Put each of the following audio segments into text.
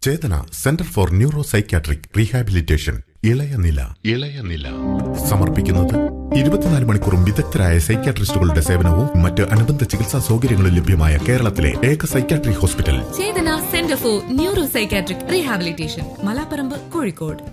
Chetana centre for neuro psychiatric rehabilitation ഇളയ നില ഇളയ നില സമർപ്പിക്കുന്നത് ഇരുപത്തിനാല് മണിക്കൂറും വിദഗ്ധരായ സൈക്യാട്രിസ്റ്റുകളുടെ സേവനവും മറ്റ് അനുബന്ധ ചികിത്സാ സൗകര്യങ്ങളും ലഭ്യമായ കേരളത്തിലെ ഏക psychiatric hospital Chetana centre for neuro psychiatric rehabilitation Malaparamba Kozhikode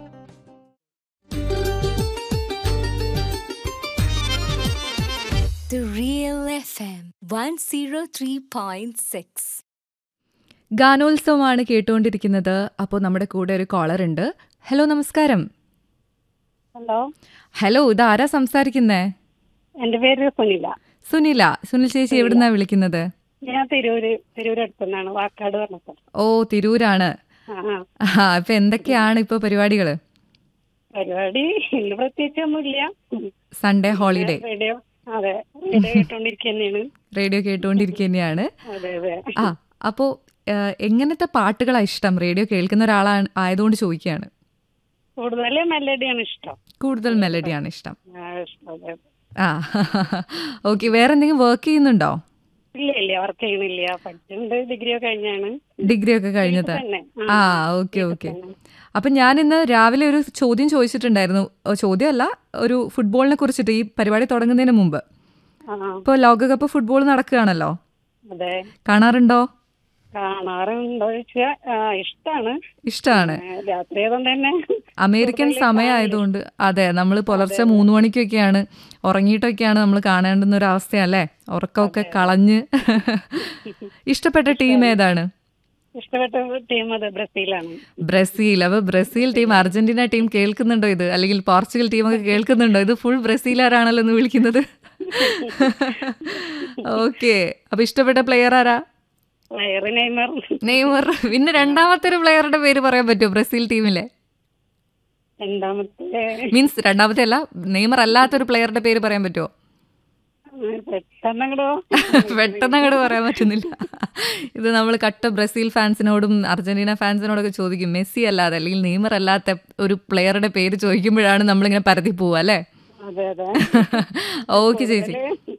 The Real FM 103.6. ഗാനോത്സവമാണ് കേട്ടുകൊണ്ടിരിക്കുന്നത് അപ്പോൾ നമ്മുടെ കൂടെ ഒരു കോളർ ഉണ്ട് ഹലോ നമസ്കാരം ഹലോ ഹലോ ഇത് ആരാ സംസാരിക്കുന്നേ എന്റെ പേര് സുനില സുനില സുനിൽ ചേച്ചി എവിടുന്നാ വിളിക്കുന്നത് ഞാൻ തിരൂര് തിരൂര് അടുത്തുനിന്നാണ് വാക്കാട് പറഞ്ഞ സ്ഥലം ഓ തിരൂരാണ് ആ ആ. ആ അപ്പൊ എന്തൊക്കെയാണ് ഇപ്പൊ പരിപാടികള് പരിപാടി ഇന്ന് പ്രത്യേകിച്ച് ഒന്നുമില്ല സൺഡേ ഹോളിഡേ റേഡിയോ അതെ റേഡിയോ കേട്ടോണ്ടിരിക്കുന്നതാണ് റേഡിയോ കേട്ടുകൊണ്ടിരിക്കുന്നതാണ് അതെ അതെ ആ അപ്പോ ഏഹ്, എങ്ങനത്തെ പാട്ടുകളാ ഇഷ്ടം റേഡിയോ കേൾക്കുന്ന ഒരാളാണ് ആയതുകൊണ്ട് ചോദിക്കുകയാണ് കൂടുതൽ മെലഡിയാണ് ഇഷ്ടം കൂടുതൽ മെലഡിയാണ് ഇഷ്ടം ആ, ഇഷ്ടം അതെ ആ ഓക്കെ വേറെ എന്തെങ്കിലും വർക്ക് ചെയ്യുന്നുണ്ടോ ഇല്ല ഇല്ല വർക്ക് ചെയ്യണില്ല പഠിച്ചിട്ടുണ്ട് ഡിഗ്രി ഒക്കെ കഴിഞ്ഞാണ് ഡിഗ്രി ഒക്കെ കഴിഞ്ഞത് തന്നെ ആ ഓക്കെ ഓക്കെ അപ്പൊ ഞാൻ ഇന്ന് രാവിലെ ഒരു ചോദ്യം ചോദിച്ചിട്ടുണ്ടായിരുന്നു ഓ, ചോദ്യമല്ല ഒരു ഫുട്ബോളിനെ കുറിച്ചിട്ട് ഈ പരിപാടി തുടങ്ങുന്നതിന് മുമ്പ് ആ ഇപ്പോൾ ലോകകപ്പ് ഫുട്ബോൾ നടക്കുകയാണല്ലോ അതെ കാണാറുണ്ടോ കാണാറുണ്ടോ ചോദിച്ചാ ആ, ഇഷ്ടാണ് ഇഷ്ടമാണ് ആ, രാത്രി ആയതുകൊണ്ട് തന്നെ അമേരിക്കൻ കൂടുതൽ സമയമായതുകൊണ്ട് അതെ നമ്മൾ പുലർച്ചെ മൂന്ന് മണിക്കൊക്കെയാണ് ഉറങ്ങിയിട്ടൊക്കെയാണ് നമ്മൾ കാണേണ്ടുന്ന ഒരു അവസ്ഥയല്ലേ ഉറക്കമൊക്കെ കളഞ്ഞ് ഇഷ്ടപ്പെട്ട ടീം ഏതാണ് ഇഷ്ടപ്പെട്ട ടീം അത് ബ്രസീലാണ് ബ്രസീൽ അപ്പൊ ബ്രസീൽ ടീം അർജന്റീന ടീം കേൾക്കുന്നുണ്ടോ ഇത് അല്ലെങ്കിൽ പോർച്ചുഗൽ ടീമൊക്കെ കേൾക്കുന്നുണ്ടോ ഇത് ഫുൾ ബ്രസീലാരാണല്ലോ എന്ന് വിളിക്കുന്നത് ഓക്കെ അപ്പൊ ഇഷ്ടപ്പെട്ട പ്ലെയർ ആരാ വയറ് നെയ്മർ നെയ്മർ പിന്നെ രണ്ടാമത്തെ ഒരു പ്ലെയറുടെ പേര് പറയാൻ പറ്റുമോ ബ്രസീൽ ടീമിലെ രണ്ടാമത്തെ മീൻസ് രണ്ടാമത്തെ അല്ല നെയ്മർ അല്ലാത്തൊരു പ്ലെയറുടെ പേര് പറയാൻ പറ്റുമോ പെട്ടെന്നങ്ങടോ പെട്ടെന്ന് അങ്ങോട്ട് പറയാൻ പറ്റുന്നില്ല ഇത് നമ്മൾ കട്ട ബ്രസീൽ ഫാൻസിനോടും അർജന്റീന ഫാൻസിനോടൊക്കെ ചോദിക്കും മെസ്സി അല്ലാതെ അല്ലെങ്കിൽ നെയ്മർ അല്ലാത്ത ഒരു പ്ലെയറുടെ പേര് ചോദിക്കുമ്പോഴാണ് നമ്മളിങ്ങനെ പരതി പോവുക അല്ലേ അതെ അതെ ഓക്കെ ചേച്ചി